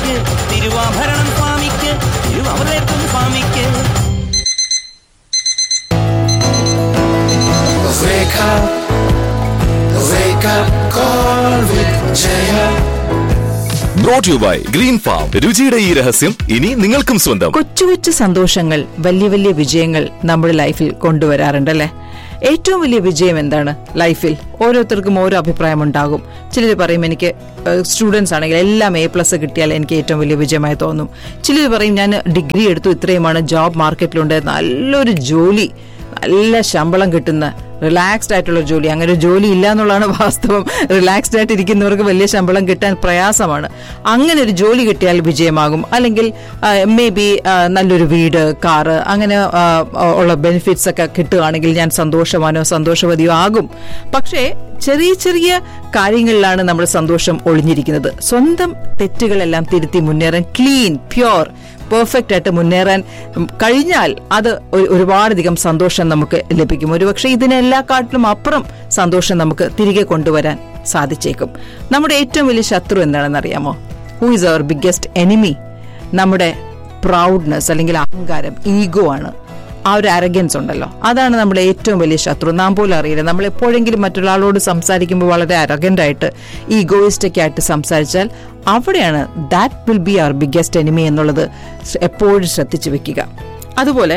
സ്വാമിക്ക് തിരുവാഭരണം സ്വാമിക്ക് തിരുവമൃതത്വം സ്വാമിക്ക് Wake up, wake up, call with Jaya. Brought you by Green Farm രുചിയുടെ ഈ രഹസ്യം ഇനി നിങ്ങൾക്കും സ്വന്തം കൊച്ചു കൊച്ചു സന്തോഷങ്ങൾ വലിയ വലിയ വിജയങ്ങൾ നമ്മുടെ ലൈഫിൽ കൊണ്ടുവരാറുണ്ടല്ലേ ഏറ്റവും വലിയ വിജയം എന്താണ് ലൈഫിൽ ഓരോരുത്തർക്കും ഓരോ അഭിപ്രായം ഉണ്ടാകും ചിലർ പറയും എനിക്ക് സ്റ്റുഡൻസ് ആണെങ്കിൽ എല്ലാം എ പ്ലസ് കിട്ടിയാൽ എനിക്ക് ഏറ്റവും വലിയ വിജയമായി തോന്നും ചിലർ പറയും ഞാൻ ഡിഗ്രി എടുത്തു ഇത്രയുമാണ് ജോബ് മാർക്കറ്റിലുണ്ട് നല്ലൊരു ജോലി നല്ല ശമ്പളം കിട്ടുന്ന റിലാക്സ്ഡ് ആയിട്ടുള്ള ഒരു ജോലി അങ്ങനെ ഒരു ജോലി ഇല്ല എന്നുള്ളതാണ് വാസ്തവം റിലാക്സ്ഡ് ആയിട്ട് ഇരിക്കുന്നവർക്ക് വലിയ ശമ്പളം കിട്ടാൻ പ്രയാസമാണ് അങ്ങനെ ഒരു ജോലി കിട്ടിയാൽ വിജയമാകും അല്ലെങ്കിൽ മേ ബി നല്ലൊരു വീട് കാറ് അങ്ങനെ ആ, ഉള്ള ബെനിഫിറ്റ്സ് ഒക്കെ കിട്ടുകയാണെങ്കിൽ ഞാൻ സന്തോഷവാനോ സന്തോഷവതിയോ ആകും പക്ഷേ ചെറിയ ചെറിയ കാര്യങ്ങളിലാണ് നമ്മുടെ സന്തോഷം ഒളിഞ്ഞിരിക്കുന്നത് സ്വന്തം തെറ്റുകളെല്ലാം തിരുത്തി മുന്നേറാൻ ക്ലീൻ പ്യോർ പെർഫെക്റ്റ് ആയിട്ട് മുന്നേറാൻ ഉം, കഴിഞ്ഞാൽ അത് ഒരു- ഒരുപാടധികം സന്തോഷം നമുക്ക് ലഭിക്കും ഒരുപക്ഷെ ഇതിനെല്ലാക്കാട്ടിലും അപ്പുറം സന്തോഷം നമുക്ക് തിരികെ കൊണ്ടുവരാൻ സാധിച്ചേക്കും നമ്മുടെ ഏറ്റവും വലിയ ശത്രു എന്താണെന്ന് അറിയാമോ who is our biggest enemy നമ്മുടെ പ്രൗഡ്നെസ് അല്ലെങ്കിൽ അഹങ്കാരം ഈഗോ ആണ് ആ ഒരു അരഗൻസ് ഉണ്ടല്ലോ അതാണ് നമ്മുടെ ഏറ്റവും വലിയ ശത്രു നാം പോലും അറിയില്ല നമ്മൾ എപ്പോഴെങ്കിലും മറ്റൊരാളോട് സംസാരിക്കുമ്പോൾ വളരെ അരഗന്റ് ആയിട്ട് ഈഗോയിസ്റ്റൊക്കെ ആയിട്ട് സംസാരിച്ചാൽ അവിടെയാണ് that will be our biggest enemy എന്നുള്ളത് എപ്പോഴും ശ്രദ്ധിച്ചു വെക്കുക അതുപോലെ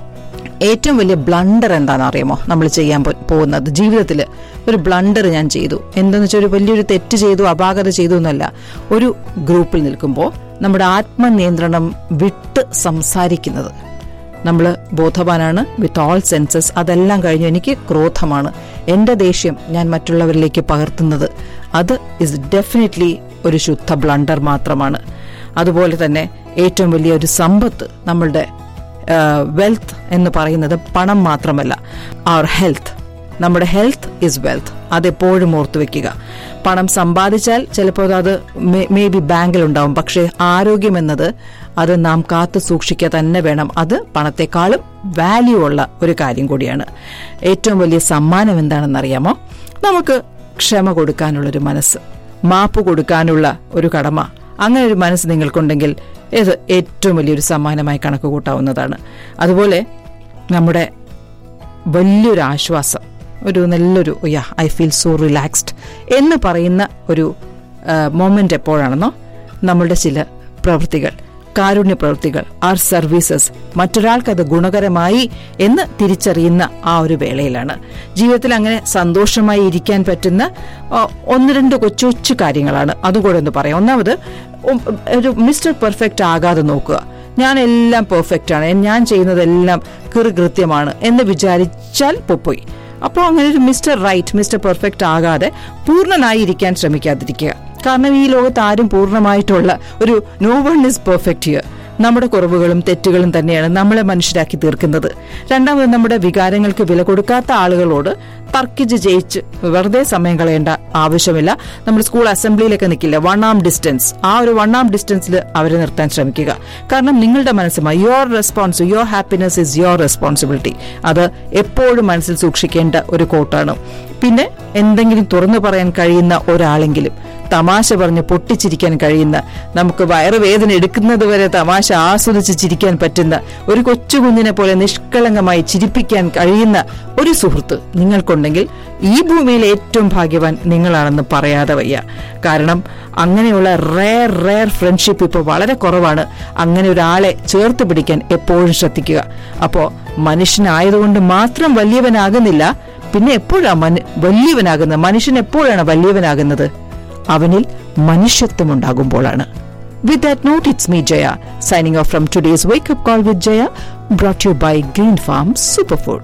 ഏറ്റവും വലിയ ബ്ലണ്ടർ എന്താണെന്ന് അറിയാമോ നമ്മൾ ചെയ്യാൻ പോ- പോകുന്നത് ജീവിതത്തിൽ ഒരു ബ്ലണ്ടർ ഞാൻ ചെയ്തു എന്തെന്ന് വെച്ചാൽ ഒരു വലിയൊരു തെറ്റ് ചെയ്തു അപാകത ചെയ്തു എന്നല്ല ഒരു ഗ്രൂപ്പിൽ നിൽക്കുമ്പോൾ നമ്മുടെ ആത്മനിയന്ത്രണം വിട്ട് സംസാരിക്കുന്നത് നമ്മൾ ബോധവാനാണ് വിത്ത് ഓൾ സെൻസസ് അതെല്ലാം കഴിഞ്ഞു എനിക്ക് ക്രോധമാണ് എൻ്റെ ദേഷ്യം ഞാൻ മറ്റുള്ളവരിലേക്ക് പകർത്തുന്നത് അത് ഇസ് ഡെഫിനറ്റ്ലി ഒരു ശുദ്ധ ബ്ലണ്ടർ മാത്രമാണ് അതുപോലെ തന്നെ ഏറ്റവും വലിയ ഒരു സമ്പത്ത് നമ്മളുടെ വെൽത്ത് എന്ന് പറയുന്നത് പണം മാത്രമല്ല അവർ ഹെൽത്ത് നമ്മുടെ ഹെൽത്ത് ഇസ് വെൽത്ത് അതെപ്പോഴും ഓർത്തു വെക്കുക പണം സമ്പാദിച്ചാൽ ചിലപ്പോൾ അത് മേ ബി ബാങ്കിലുണ്ടാവും പക്ഷേ ആരോഗ്യം എന്നത് അത് നാം കാത്തു സൂക്ഷിക്കുക തന്നെ വേണം അത് പണത്തെക്കാളും വാല്യൂ ഉള്ള ഒരു കാര്യം കൂടിയാണ് ഏറ്റവും വലിയ സമ്മാനം എന്താണെന്നറിയാമോ നമുക്ക് ക്ഷമ കൊടുക്കാനുള്ളൊരു മനസ്സ് മാപ്പ് കൊടുക്കാനുള്ള ഒരു കടമ അങ്ങനെ ഒരു മനസ്സ് നിങ്ങൾക്കുണ്ടെങ്കിൽ ഇത് ഏറ്റവും വലിയൊരു സമ്മാനമായി കണക്ക് കൂട്ടാവുന്നതാണ് അതുപോലെ നമ്മുടെ വലിയൊരു ആശ്വാസം ഒരു നല്ലൊരു yeah I feel so relaxed എന്ന് പറയുന്ന ഒരു മൊമെന്റ് എപ്പോഴാണെന്നോ നമ്മളുടെ ചില പ്രവൃത്തികൾ കാരുണ്യ പ്രവൃത്തികൾ ആർ സർവീസസ് മറ്റൊരാൾക്ക് അത് ഗുണകരമായി എന്ന് തിരിച്ചറിയുന്ന ആ ഒരു വേളയിലാണ് ജീവിതത്തിൽ അങ്ങനെ സന്തോഷമായി ഇരിക്കാൻ പറ്റുന്ന ആ, ഒന്ന് രണ്ട് കൊച്ചു കൊച്ചു കാര്യങ്ങളാണ് അതുകൂടെ ഒന്ന് പറയാം ഒന്നാമത് ഉം, ഒരു മിസ്റ്റർ പെർഫെക്റ്റ് ആകാതെ നോക്കുക ഞാൻ എല്ലാം പെർഫെക്റ്റ് ആണ് ഞാൻ ചെയ്യുന്നതെല്ലാം കൃത്യമാണ് എന്ന് വിചാരിച്ചാൽ പൊപ്പോയി അപ്പോൾ അങ്ങനെ ഒരു മിസ്റ്റർ റൈറ്റ് മിസ്റ്റർ പെർഫെക്റ്റ് ആകാതെ പൂർണ്ണനായി ഇരിക്കാൻ ശ്രമിക്കാതിരിക്കുക കാരണം ഈ ലോകത്ത് ആരും പൂർണ്ണമായിട്ടുള്ള ഒരു no one is perfect here നമ്മുടെ കുറവുകളും തെറ്റുകളും തന്നെയാണ് നമ്മളെ മനുഷ്യരാക്കി തീർക്കുന്നത് രണ്ടാമത് നമ്മുടെ വികാരങ്ങൾക്ക് വില കൊടുക്കാത്ത ആളുകളോട് തർക്കിച്ച് ജയിച്ച് വെറുതെ സമയം കളയേണ്ട ആവശ്യമില്ല നമ്മൾ സ്കൂൾ അസംബ്ലിയിലൊക്കെ നിൽക്കില്ല വൺ ആം ഡിസ്റ്റൻസ് ആ ഒരു വൺ ആം ഡിസ്റ്റൻസിൽ അവരെ നിർത്താൻ ശ്രമിക്കുക കാരണം നിങ്ങളുടെ മനസ്സുമായി your response your happiness is your responsibility അത് എപ്പോഴും മനസ്സിൽ സൂക്ഷിക്കേണ്ട ഒരു കോട്ടാണ് പിന്നെ എന്തെങ്കിലും തുറന്നു പറയാൻ കഴിയുന്ന ഒരാളെങ്കിലും തമാശ പറഞ്ഞ് പൊട്ടിച്ചിരിക്കാൻ കഴിയുന്ന നമുക്ക് വയറുവേദന എടുക്കുന്നത് വരെ തമാശ ആസ്വദിച്ച് ചിരിക്കാൻ പറ്റുന്ന ഒരു കൊച്ചു കുഞ്ഞിനെ പോലെ നിഷ്കളങ്കമായി ചിരിപ്പിക്കാൻ കഴിയുന്ന ഒരു സുഹൃത്ത് നിങ്ങൾക്കുണ്ടെങ്കിൽ ഈ ഭൂമിയിൽ ഏറ്റവും ഭാഗ്യവാൻ നിങ്ങളാണെന്ന് പറയാതെ വയ്യ കാരണം അങ്ങനെയുള്ള റെയർ റെയർ ഫ്രണ്ട്ഷിപ്പ് ഇപ്പോൾ വളരെ കുറവാണ് അങ്ങനെ ഒരാളെ ചേർത്ത് പിടിക്കാൻ എപ്പോഴും ശ്രദ്ധിക്കുക അപ്പോൾ മനുഷ്യനായതുകൊണ്ട് മാത്രം വലിയവനാകുന്നില്ല പിന്നെ എപ്പോഴാണ് മനു വലിയവനാകുന്നത് മനുഷ്യൻ എപ്പോഴാണ് വലിയവനാകുന്നത് അവനിൽ മനുഷ്യത്വമുണ്ടാകുമ്പോഴാണ് with that note it's me Jaya signing off from today's wake up call with Jaya brought you by Green Farm superfood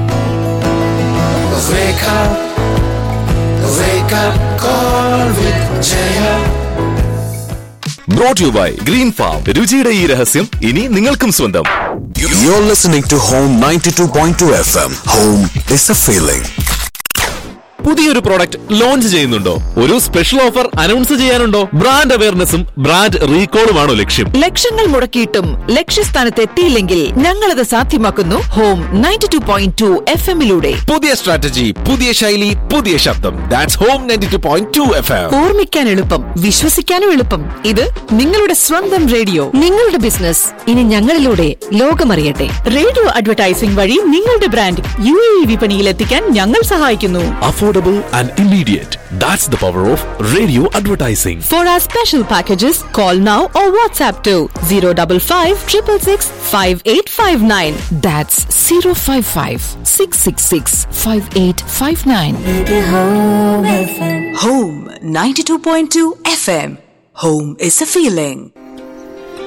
Wake up, wake up, call with Jaya. Brought you by Green Farm രുചിയുടെ ഈ രഹസ്യം ഇനി നിങ്ങൾക്കും സ്വന്തം You're listening to Home 92.2 FM. Home is a feeling. പുതിയൊരു product launch ചെയ്യുന്നുണ്ടോ ഒരു special offer announce ചെയ്യാനുണ്ടോ ബ്രാൻഡ് അവയർനെസ്സും ബ്രാൻഡ് റീകോളുമാണോ ലക്ഷ്യം ലക്ഷങ്ങൾ മുടക്കിയിട്ടും ലക്ഷ്യസ്ഥാനത്ത് എത്തിയില്ലെങ്കിൽ ഞങ്ങളത് സാധ്യമാക്കുന്നു Home ninety two point two F എമ്മിലൂടെ പുതിയ സ്ട്രാറ്റജി പുതിയ ശൈലി പുതിയ ശബ്ദം that's Home ninety two point two F M ഓർമ്മിക്കാൻ എളുപ്പം വിശ്വസിക്കാനും എളുപ്പം ഇത് നിങ്ങളുടെ സ്വന്തം റേഡിയോ നിങ്ങളുടെ ബിസിനസ് ഇനി ഞങ്ങളിലൂടെ ലോകമറിയട്ടെ റേഡിയോ അഡ്വർടൈസിംഗ് വഴി നിങ്ങളുടെ ബ്രാൻഡ് യു എ വിപണിയിൽ എത്തിക്കാൻ ഞങ്ങൾ സഹായിക്കുന്നു affordable and immediate that's the power of radio advertising for our special packages call now or WhatsApp two zero double five triple six five eight five nine that's zero five five six six six five eight five nine Home 92.2 FM. Home is a feeling.